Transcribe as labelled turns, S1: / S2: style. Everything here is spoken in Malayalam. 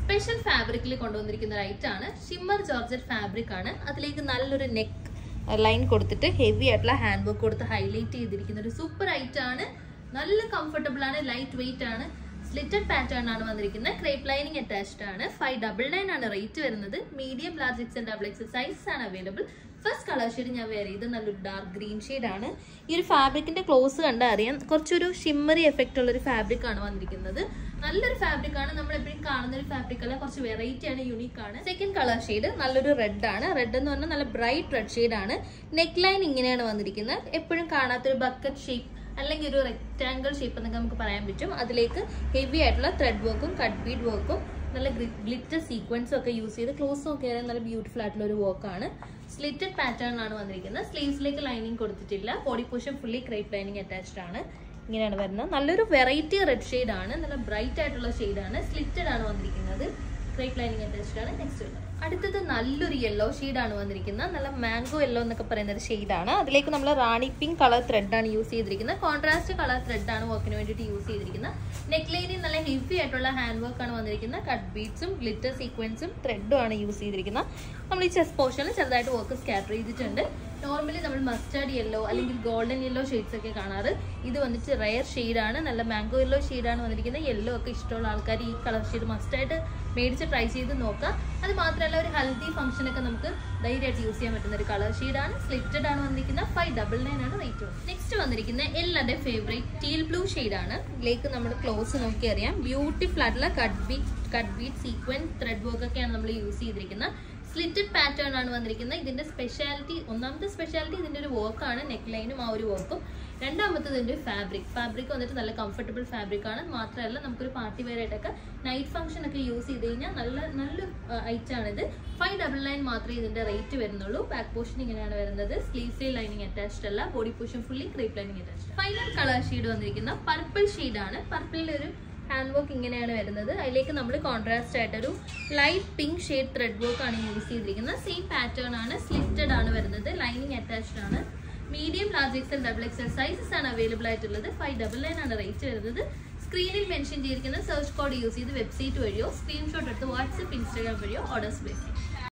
S1: സ്പെഷ്യൽ ഫാബ്രിക്കിൽ കൊണ്ടുവന്നിരിക്കുന്ന ഒരു ഐറ്റം ആണ് ഷിമ്മർ ജോർജറ്റ് ഫാബ്രിക് ആണ് അതിലേക്ക് നല്ലൊരു നെക്ക് ലൈൻ കൊടുത്തിട്ട് ഹെവി ആയിട്ടുള്ള ഹാൻഡ് വർക്ക് കൊടുത്ത് ഹൈലൈറ്റ് ചെയ്തിരിക്കുന്ന ഒരു സൂപ്പർ ഐറ്റം ആണ് നല്ല കംഫർട്ടബിൾ ആണ് ലൈറ്റ് വെയിറ്റ് ആണ് സ്ലിറ്റഡ് പാറ്റേൺ ആണ് വന്നിരിക്കുന്നത് ക്രേപ്പ് ലൈനിങ് അറ്റാച്ച്ഡ് ആണ് ഫൈവ് ഡബിൾ നയൻ ആണ് റേറ്റ് വരുന്നത് medium large X double X size ആണ് അവൈലബിൾ ഫസ്റ്റ് കളർ ഷെയ്ഡ് ഞാൻ വെയർ ചെയ്ത് നല്ലൊരു ഡാർക്ക് ഗ്രീൻ ആണ് ഈ ഒരു ഫാബ്രിക്കിന്റെ ക്ലോസ് കണ്ടാൽ അറിയാം കുറച്ചൊരു ഷിമ്മറി എഫക്റ്റ് ഉള്ള ഒരു ഫാബ്രിക് ആണ് വന്നിരിക്കുന്നത് നല്ലൊരു ഫാബ്രിക് ആണ് നമ്മൾ എപ്പോഴും കാണുന്ന ഒരു ഫാബ്രിക് അല്ല കുറച്ച് വെറൈറ്റി ആണ് യുണീക്ക് ആണ് സെക്കൻഡ് കളർ ഷെയ്ഡ് നല്ലൊരു റെഡ് ആണ് റെഡ് എന്ന് പറഞ്ഞാൽ നല്ല ബ്രൈറ്റ് റെഡ് ഷെയ്ഡ് ആണ് നെക്ക് ലൈൻ ഇങ്ങനെയാണ് വന്നിരിക്കുന്നത് എപ്പോഴും കാണാത്തൊരു ബക്കറ്റ് ഷേപ്പ് അല്ലെങ്കിൽ ഒരു റെക്റ്റാങ്കിൾ ഷേപ്പ് എന്നൊക്കെ നമുക്ക് പറയാൻ പറ്റും അതിലേക്ക് ഹെവി ആയിട്ടുള്ള ത്രെഡ് വർക്കും കട്ട് ബീഡ് വർക്കും നല്ല ഗ്ലിറ്റർ സീക്വൻസും ഒക്കെ യൂസ് ചെയ്ത് ക്ലോസ് നോക്കിയാൽ നല്ല ബ്യൂട്ടിഫുൾ ആയിട്ടുള്ള ഒരു വർക്കാണ് സ്ലിറ്റഡ് പാറ്റേൺ ആണ് വന്നിരിക്കുന്നത് സ്ലീവ്സിലേക്ക് ലൈനിങ് കൊടുത്തിട്ടില്ല body portion fully crepe lining attached ആണ് ഇങ്ങനെയാണ് വരുന്നത് നല്ലൊരു വെറൈറ്റി റെഡ് ഷെയ്ഡ് ആണ് നല്ല ബ്രൈറ്റ് ആയിട്ടുള്ള ഷെയ്ഡ് ആണ് സ്ലിറ്റഡ് ആണ് വന്നിരിക്കുന്നത് ക്രേപ്പ് ലൈനിങ് അറ്റാച്ച്ഡ് ആണ് നെക്സ്റ്റ് വരുന്നത് അടുത്തത് നല്ലൊരു യെല്ലോ ആണ് വന്നിരിക്കുന്നത് നല്ല മാംഗോ യെല്ലോ എന്നൊക്കെ പറയുന്ന ഒരു ഷെയ്ഡാണ് അതിലേക്ക് നമ്മൾ റാണി പിങ്ക് കളർ ത്രെഡ് ആണ് യൂസ് ചെയ്തിരിക്കുന്നത് കോൺട്രാസ്റ്റ് കളർ ത്രെഡ് ആണ് വർക്കിന് വേണ്ടിയിട്ട് യൂസ് ചെയ്തിരിക്കുന്നത് നെക്ക് ലൈനിൽ നല്ല ഹെവി ആയിട്ടുള്ള ഹാൻഡ് വർക്ക് ആണ് വന്നിരിക്കുന്നത് കട്ട് ബീഡ്സും ഗ്ലിറ്റർ സീക്വൻസും ത്രെഡും ആണ് യൂസ് ചെയ്തിരിക്കുന്നത് നമ്മൾ ഈ ചെസ്റ്റ് പോർഷനിൽ ചെറുതായിട്ട് വർക്ക് സ്കാറ്റർ ചെയ്തിട്ടുണ്ട് നോർമലി നമ്മൾ മസ്റ്റാർഡ് യെല്ലോ അല്ലെങ്കിൽ ഗോൾഡൻ യെല്ലോ ഷെയ്ഡ്സ് ഒക്കെ കാണാറ് ഇത് വന്നിട്ട് റയർ ഷെയ്ഡാണ് നല്ല മാംഗോ യെല്ലോ ഷെയ്ഡാണ് വന്നിരിക്കുന്നത് യെല്ലോ ഒക്കെ ഇഷ്ടമുള്ള ആൾക്കാർ ഈ കളർ ഷെയ്ഡ് മസ്റ്റായിട്ട് മേടിച്ച് ട്രൈ ചെയ്ത് നോക്കാം അത് മാത്രമല്ല ഒരു ഹെൽത്തി ഫംഗ്ഷൻ ഒക്കെ നമുക്ക് ധൈര്യമായിട്ട് യൂസ് ചെയ്യാൻ പറ്റുന്ന ഒരു കളർ ഷെയ്ഡാണ് സ്ലിറ്റഡ് ആണ് വന്നിരിക്കുന്നത് ഫൈവ് ഡബിൾ നയൻ ആണ് റേറ്റ് നെക്സ്റ്റ് വന്നിരിക്കുന്ന എല്ലാവരുടെ ഫേവറേറ്റ് ടീൽ ബ്ലൂ ആണ് ഇതിലേക്ക് നമ്മൾ ക്ലോസ് നോക്കി അറിയാം ബ്യൂട്ടിഫുൾ ആയിട്ടുള്ള cut bead cut bead sequence thread work ഒക്കെയാണ് നമ്മൾ യൂസ് ചെയ്തിരിക്കുന്നത് സ്ലിറ്റഡ് പാറ്റേൺ ആണ് വന്നിരിക്കുന്നത് ഇതിന്റെ സ്പെഷ്യാലിറ്റി ഒന്നാമത്തെ സ്പെഷ്യാലിറ്റി ഇതിന്റെ ഒരു വർക്കാണ് നെക്ക് ലൈനും ആ ഒരു വർക്കും രണ്ടാമത്തത് ഇതിന്റെ ഫാബ്രിക് ഫാബ്രിക് വന്നിട്ട് നല്ല കംഫർട്ടബിൾ ഫാബ്രിക് ആണ് മാത്രമല്ല നമുക്കൊരു പാർട്ടി വെയർ ആയിട്ടൊക്കെ നൈറ്റ് ഫംഗ്ഷൻ ഒക്കെ യൂസ് ചെയ്ത് കഴിഞ്ഞാൽ നല്ല നല്ല ഐറ്റം ആണ് ഇത് ഫൈവ് ഡബിൾ നയൻ മാത്രമേ ഇതിന്റെ റേറ്റ് വരുന്നുള്ളൂ ബാക്ക് പോർഷൻ ഇങ്ങനെയാണ് വരുന്നത് സ്ലീവ്സ് ലൈനിങ് അറ്റാച്ച്ഡ് അല്ല body portion fully crepe lining attached final colour shade വന്നിരിക്കുന്ന പർപ്പിൾ ആണ് പർപ്പിളിൽ ഒരു ഹാൻഡ് വർക്ക് ഇങ്ങനെയാണ് വരുന്നത് അതിലേക്ക് നമ്മൾ കോൺട്രാസ്റ്റ് ആയിട്ടൊരു light pink shade thread work ആണ് യൂസ് ചെയ്തിരിക്കുന്നത് സെയിം പാറ്റേൺ ആണ് സ്ലിറ്റഡ് ആണ് വരുന്നത് ലൈനിങ് അറ്റാച്ച്ഡ് ആണ് medium large XL double XL sizes ആണ് അവൈലബിൾ ആയിട്ടുള്ളത് ഫൈവ് ഡബിൾ നയൻ ആണ് റേറ്റ് വരുന്നത് സ്ക്രീനിൽ മെൻഷൻ ചെയ്തിരിക്കുന്ന സെർച്ച് കോഡ് യൂസ് ചെയ്ത് വെബ്സൈറ്റ് വഴിയോ സ്ക്രീൻഷോട്ട് എടുത്ത് വാട്സപ്പ് ഇൻസ്റ്റാഗ്രാം വഴിയോ ഓർഡേഴ്സ് പ്ലേസ് ചെയ്യാം